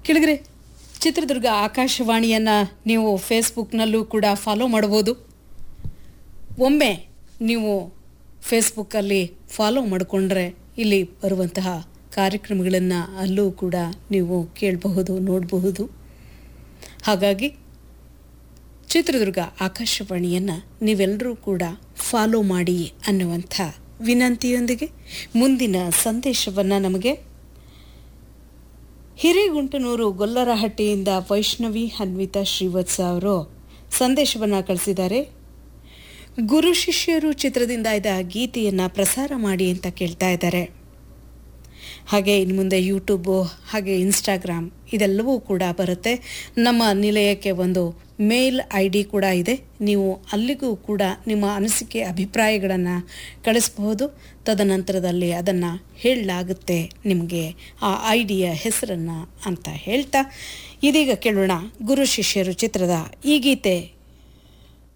ಕೆಳಗರೆ ಚಿತ್ರದುರ್ಗ ಆಕಾಶವಾಣಿಯನ್ನು ನೀವು ಫೇಸ್ಬುಕ್ನಲ್ಲೂ ಕೂಡ ಫಾಲೋ ಮಾಡ್ಬೋದು ಒಮ್ಮೆ ನೀವು ಫೇಸ್ಬುಕ್ಕಲ್ಲಿ ಫಾಲೋ ಮಾಡಿಕೊಂಡ್ರೆ ಇಲ್ಲಿ ಬರುವಂತಹ ಕಾರ್ಯಕ್ರಮಗಳನ್ನು ಅಲ್ಲೂ ಕೂಡ ನೀವು ಕೇಳಬಹುದು ನೋಡಬಹುದು ಹಾಗಾಗಿ ಚಿತ್ರದುರ್ಗ ಆಕಾಶವಾಣಿಯನ್ನು ನೀವೆಲ್ಲರೂ ಕೂಡ ಫಾಲೋ ಮಾಡಿ ಅನ್ನುವಂಥ ವಿನಂತಿಯೊಂದಿಗೆ ಮುಂದಿನ ಸಂದೇಶವನ್ನು ನಮಗೆ ಹಿರೇಗುಂಟನೂರು ಗೊಲ್ಲರಹಟ್ಟಿಯಿಂದ ವೈಷ್ಣವಿ ಹನ್ವಿತಾ ಶ್ರೀವತ್ಸ ಅವರು ಸಂದೇಶವನ್ನು ಕಳಿಸಿದ್ದಾರೆ ಗುರು ಶಿಷ್ಯರು ಚಿತ್ರದಿಂದ ಇದ್ದ ಗೀತೆಯನ್ನು ಪ್ರಸಾರ ಮಾಡಿ ಅಂತ ಕೇಳ್ತಾ ಇದ್ದಾರೆ ಹಾಗೆ ಇನ್ನು ಮುಂದೆ ಯೂಟ್ಯೂಬು ಹಾಗೆ ಇನ್ಸ್ಟಾಗ್ರಾಮ್ ಇದೆಲ್ಲವೂ ಕೂಡ ಬರುತ್ತೆ ನಮ್ಮ ನಿಲಯಕ್ಕೆ ಒಂದು ಮೇಲ್ ಐ ಡಿ ಕೂಡ ಇದೆ ನೀವು ಅಲ್ಲಿಗೂ ಕೂಡ ನಿಮ್ಮ ಅನಿಸಿಕೆ ಅಭಿಪ್ರಾಯಗಳನ್ನು ಕಳಿಸಬಹುದು ತದನಂತರದಲ್ಲಿ ಅದನ್ನು ಹೇಳಲಾಗುತ್ತೆ ನಿಮಗೆ ಆ ಐ ಡಿಯ ಹೆಸರನ್ನು ಅಂತ ಹೇಳ್ತಾ ಇದೀಗ ಕೇಳೋಣ ಗುರು ಶಿಷ್ಯರು ಚಿತ್ರದ ಈ ಗೀತೆ